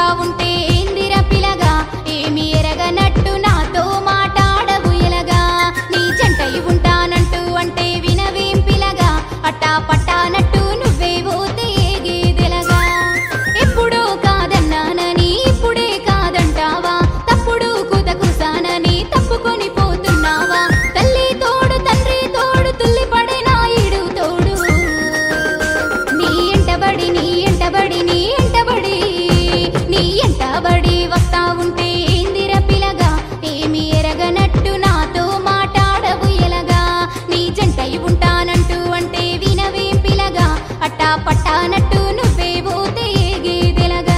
వస్తా ఉంటే ఏందిర పిలగా ఏమి ఎరగనట్టు నాతో మాటాడవు ఎలగా నీ జంటయి ఉంటానంటూ అంటే వినవేం పిలగా అట్టా పట్టానట్టు నువ్వే పోతే ఏగేదెలగా ఎప్పుడో కాదన్నానని ఇప్పుడే కాదంటావా తప్పుడు కుతకుసానని తప్పుకొని పోతున్నావా తల్లి తోడు తండ్రి తోడు తుల్లి పడే నాయుడు తోడు నీ ఎంటబడి నీ ఎంటబడి నీ ఎంటబడి నీ ఎంటబడి వస్తా ఉంటే ఏందిర పిలగా ఏమి ఎరగనట్టు నాతో మాటాడవు ఎలగా నీ జంటై ఉంటానంటూ అంటే వినవేం పిలగా అట్టా పట్టానట్టు నువ్వే పోతే ఏగేదెలగా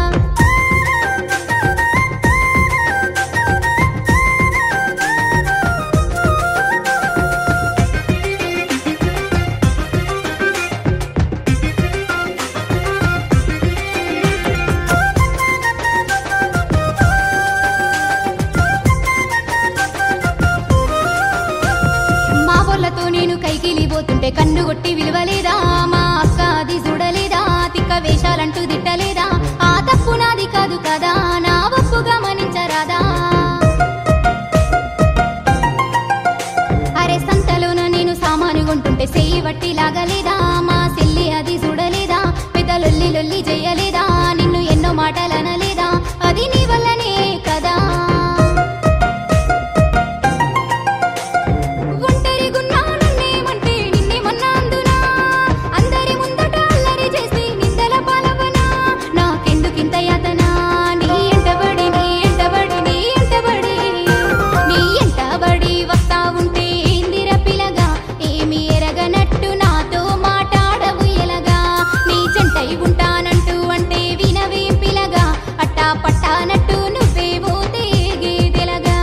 మా వాళ్ళతో నేను కైకిలి పోతుంటే కన్ను కొట్టి విలువలేదా మా అక్క అది చూడలేదా తిక్క వేషాలంటూ తిట్టలేదా ఆ తప్పు నాది కాదు కదా నా ఒప్పు గమనించరాదా అరే సంతలోన నేను సామాను కొంటుంటే చెయ్యి వట్టి లాగలేదా మా సెల్లి అది చూడలేదా పెద్ద లొల్లి లొల్లి చెయ్యలేదా నిన్ను ఎన్నో మాటలు అనలేదా అది నీ వల్లనే కదా ఒంటరిగున్నా నన్నేమంటే నిన్నేమన్నా అందునా? అందరి ముందట అల్లరి చేసి నిందల పాలవనా? నాకెందుకింత యాతన? నీ ఎంటబడి, నీ ఎంటబడి, నీ ఎంటబడి. నీ ఎంటబడి వస్తా ఉంటే ఏందిర పిలగా? ఏమి ఎరగనట్టు నాతో మాటాడవు ఎలగా? నీ జంటై ఉంటానంటూ అంటే వినవేం పిలగా? అట్టా పట్టానట్టు నువ్వే పోతే ఏగేదెలగా?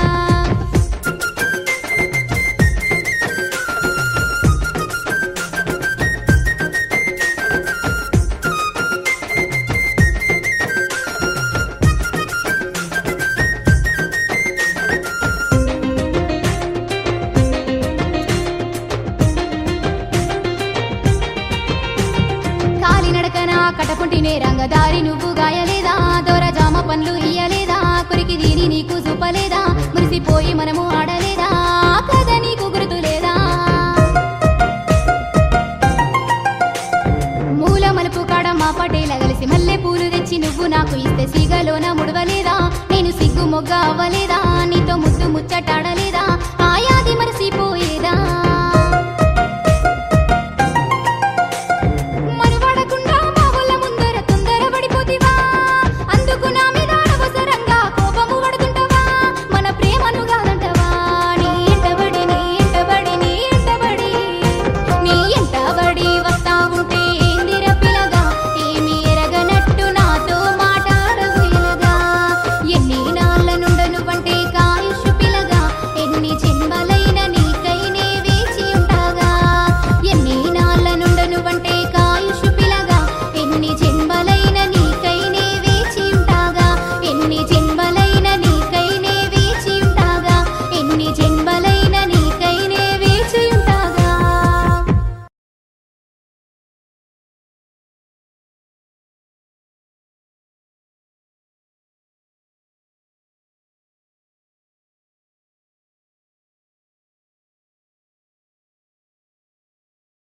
కాలినడకన కటపుంటినే రంగదారి నువ్వు గాయలేదా దొర జామ పండ్లు ఇయ్యలేదా కురికి దీని నీకు చూపలేదా మురిసిపోయి మనము ఆడలేదా కథ నీకు గుర్తులేదా మూల మలుపు కాడ మా పటేల కలిసి మల్లె పూలు తెచ్చి నువ్వు నాకు ఇస్తే సిగలోన ముడవలేదా నేను సిగ్గు మొగ్గ అవ్వలేదా నీతో ముద్దు ముచ్చటాడలేదా ఆయాది మరసిపోయేదా